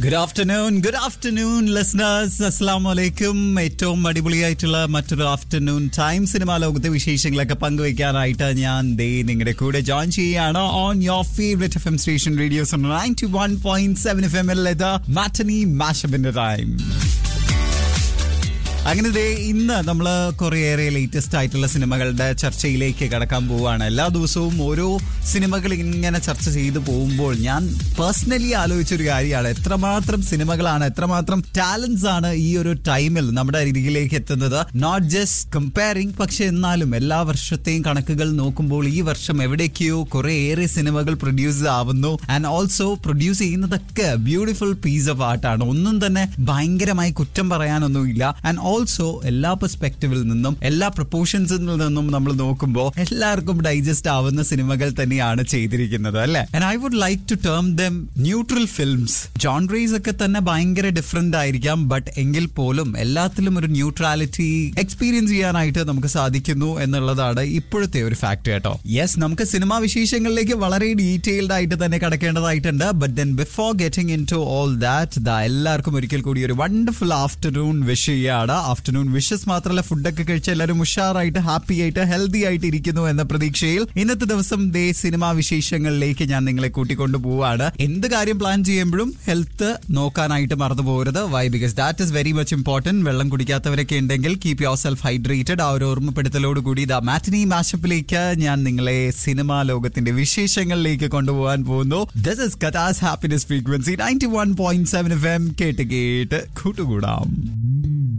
good afternoon good afternoon listeners അസ്സാം വലൈക്കും ഏറ്റവും അടിപൊളിയായിട്ടുള്ള മറ്റൊരു ആഫ്റ്റർനൂൺ ടൈം സിനിമാ ലോകത്തെ വിശേഷങ്ങളൊക്കെ പങ്കുവയ്ക്കാനായിട്ട് ഞാൻ ദേ നിങ്ങളുടെ കൂടെ ജോയിൻ ചെയ്യുകയാണ് on your favourite F M station radios ninety one point seven F M എൽ മാറ്റനി മാഷബിന്റെ ടൈം അങ്ങനെ ദേ ഇന്ന് നമ്മൾ കുറേയേറെ ലേറ്റസ്റ്റ് ആയിട്ടുള്ള സിനിമകളുടെ ചർച്ചയിലേക്ക് കടക്കാൻ പോവുകയാണ് എല്ലാ ദിവസവും ഓരോ സിനിമകൾ ഇങ്ങനെ ചർച്ച ചെയ്തു പോകുമ്പോൾ ഞാൻ പേഴ്സണലി ആലോചിച്ചൊരു കാര്യമാണ് എത്രമാത്രം സിനിമകളാണ് എത്രമാത്രം ടാലൻസ് ആണ് ഈ ഒരു ടൈമിൽ നമ്മുടെ അരികിലേക്ക് എത്തുന്നത് നോട്ട് ജസ്റ്റ് കമ്പയറിംഗ് പക്ഷെ എന്നാലും എല്ലാ വർഷത്തെയും കണക്കുകൾ നോക്കുമ്പോൾ ഈ വർഷം എവിടേക്കോ കുറേയേറെ സിനിമകൾ പ്രൊഡ്യൂസ് ആവുന്നു ആൻഡ് ഓൾസോ പ്രൊഡ്യൂസ് ചെയ്യുന്നതൊക്കെ ബ്യൂട്ടിഫുൾ പീസ് ഓഫ് ആർട്ടാണ് ഒന്നും തന്നെ ഭയങ്കരമായി കുറ്റം പറയാനൊന്നുമില്ല ആൻഡ് ഓൾസോ എല്ലാ പെർസ്പെക്റ്റീവിൽ നിന്നും എല്ലാ പ്രൊപ്പോർഷൻസിൽ നിന്നും നമ്മൾ നോക്കുമ്പോൾ എല്ലാവർക്കും ഡൈജസ്റ്റ് ആവുന്ന സിനിമകൾ തന്നെയാണ് ചെയ്തിരിക്കുന്നത് അല്ലെ and I would like to term them neutral films genres ഒക്കെ തന്നെ ഭയങ്കര ഡിഫറെന്റ് ആയിരിക്കാം ബട്ട് എങ്കിൽ പോലും എല്ലാത്തിലും ഒരു ന്യൂട്രാലിറ്റി എക്സ്പീരിയൻസ് ചെയ്യാനായിട്ട് നമുക്ക് സാധിക്കുന്നു എന്നുള്ളതാണ് ഇപ്പോഴത്തെ ഒരു ഫാക്ട് കേട്ടോ യെസ് നമുക്ക് സിനിമാ വിശേഷങ്ങളിലേക്ക് വളരെ ഡീറ്റെയിൽഡ് ആയിട്ട് തന്നെ കടക്കേണ്ടതായിട്ടുണ്ട് but then before getting into all that ദാ എല്ലാവർക്കും ഒരിക്കൽ കൂടി ഒരു വണ്ടർഫുൾ ആഫ്റ്റർനൂൺ വിഷ് ചെയ്യാണ് ആഫ്റ്റർനൂൺ വിഷസ് മാത്രമല്ല ഫുഡൊക്കെ കഴിച്ച് എല്ലാവരും ഉഷാറായിട്ട് ഹാപ്പി ആയിട്ട് ഹെൽത്തി ആയിട്ട് ഇരിക്കുന്നു എന്ന പ്രതീക്ഷയിൽ ഇന്നത്തെ ദിവസം ദേ സിനിമാ വിശേഷങ്ങളിലേക്ക് ഞാൻ നിങ്ങളെ കൂട്ടിക്കൊണ്ടു പോവാണ് എന്ത് കാര്യം പ്ലാൻ ചെയ്യുമ്പോഴും ഹെൽത്ത് നോക്കാനായിട്ട് മറന്നു പോകരുത് why because that is very much important വെള്ളം കുടിക്കാത്തവരൊക്കെ ഉണ്ടെങ്കിൽ കീപ് യുവർ സെൽഫ് ഹൈഡ്രേറ്റഡ് ആ ഒരു ഓർമ്മപ്പെടുത്തലോട് കൂടി ദ മാറ്റിനി മാഷപ്പിലേക്ക് ഞാൻ നിങ്ങളെ സിനിമാ ലോകത്തിന്റെ വിശേഷങ്ങളിലേക്ക് കൊണ്ടുപോകാൻ പോകുന്നു ദിസ് ഇസ് കഥാസ് happiness frequency ninety one point seven F M കേട്ട് കേട്ട് കൂട്ടുകൂടാം